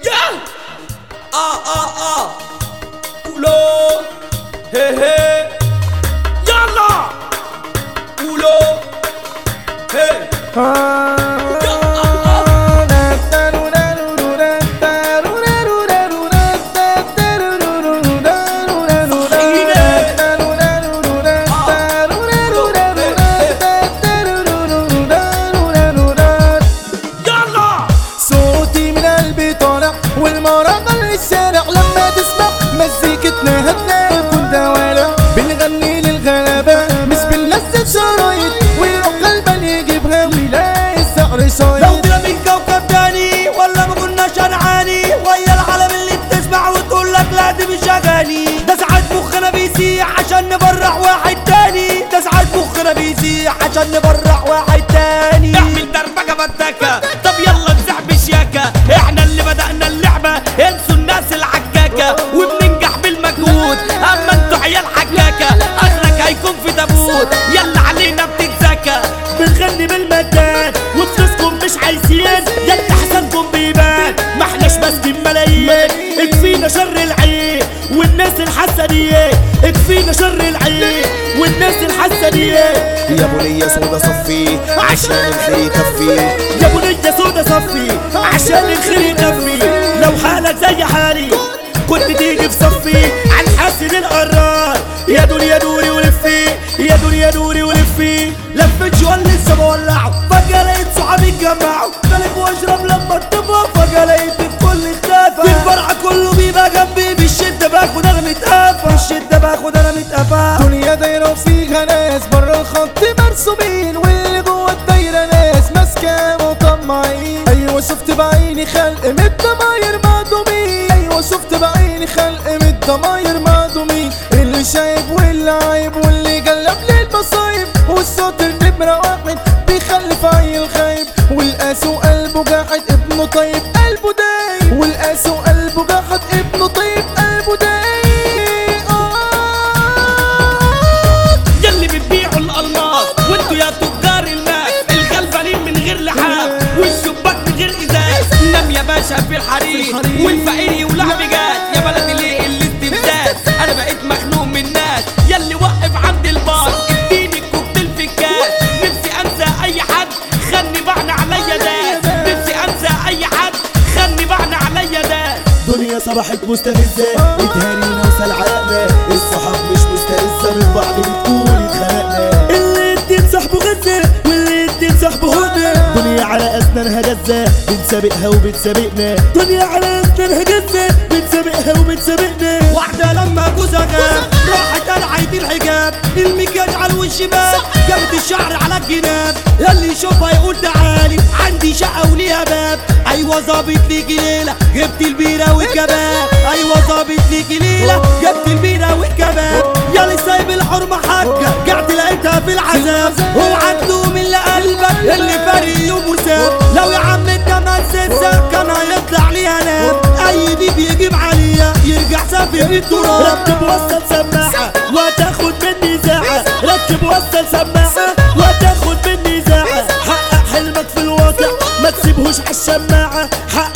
يا اه اه اه قولوا هي هي يلا قولوا هي يلا صوتي من قلبي طالع والمراغل للشارع لما تسمع مزيكتنا هتلاقي ده ولا بنغني للغلابة مش بننزل شرايط ويروح قلبا يجيبها ويلاقي السعر لو شايط طلع من كوكب تاني ولا ما كناش هنعاني ويا العالم اللي بتسمع وتقول لك لا دي مش اغاني ده ساعات مخنا بيسيح عشان نفرح واحد تاني ده ساعات مخنا بيسيح عشان نفرح واحد تاني اعمل دربكه فتاكه طب يلا نسحب شياكه احنا اللي بدأنا اللعبه انسوا الناس العكاكه وبننجح بالمجهود اما انتوا عيال حكاكه اخرك هيكون في تابوت يلا علينا بتتزكى بنغني بالمكان وفلوسكم مش عايزين يلا حسنكم بيبان ما احناش ماسكين ملايين اكفينا شر العين والناس الحسنية اكفينا شر العين والناس الحسنية يا بنية سودا صفي عشان الخير يكفي يا بنية سودا صفي عشان الخير يكفي لو حالك زي حالي كنت تيجي في صفي عن حسن القرار يا دنيا دوري ولفي يا دنيا دوري ولفي لفت جوال لسه بولعه فجأة لقيت صحابي اتجمعوا بلف واشرب لما اتفق فجأة لقيت الكل اختفى في الفرع كله بيبقى جنبي بالشدة باخد انا متقفى بالشدة باخد انا متقفى دنيا دايرة وفيها ناس بره الخط مرسومين واللي جوه الدايرة ناس ماسكة وطماعين أيوة شفت بعيني خلق من الضماير معدومين أيوة شفت بعيني خلق من الضماير معدومين اللي شايف واللي عايب واللي جلب للمصايب والصوت النمرة واحد بيخلف عيل خايب والقاسو قلبه جاحد ابنه طيب قلبه دايب والقاسو قلبه جاحد ابنه طيب قلبه دايب آه يلي بتبيعوا الالماس وانتوا يا تجار الماس الغلبانين من غير لحاف والشباك من غير ازاز نام يا باشا في الحرير والفقير يولع بجاز يا بلدي ليه الاستفزاز انا بقيت مخنوق من الناس يلي وقف عند البار اديني الكوكتيل في الكاس نفسي انسى اي حد خلني بعنا عليا ناس نفسي انسى اي حد خلني بعنا عليا ناس دنيا صبحت مستفزة اتهانينا وسلعقنا الصحاب مش مستفزة من بعض بتقول اتخانقنا اللي الدين صاحبه غزة واللي الدين صاحبه هدى دنيا على أسنانها جزة بنسابقها وبتسابقنا دنيا على أسنانها جزة بنسابقها وبتسابقنا واحدة لما جوزها غاب راحت قلعت الحجاب المكياج على الوش باب جابت الشعر على الجناب يلي يشوفها يقول تعالي عندي شقة وليها باب ايوه ظابط ليكي ليلة جبت البيرة والكباب ايوه ظابط ليكي ليلة جبت البيرة والكباب يلي سايب الحرمة حاجة قعدت لقيتها في العذاب اوعى تلوم اللي قلبك اللي فارق يوم وساب لو يا عم انت ما نسيتها كان هيطلع ليها نام اي ديب يجيب عليها يرجع سافر التراب ركب وصل سماعة وتاخد مني ساعة ركب وصل سماعة وتاخد مني ساعة حقق حلمك في الواقع ما تسيبهوش عالشماعة حقق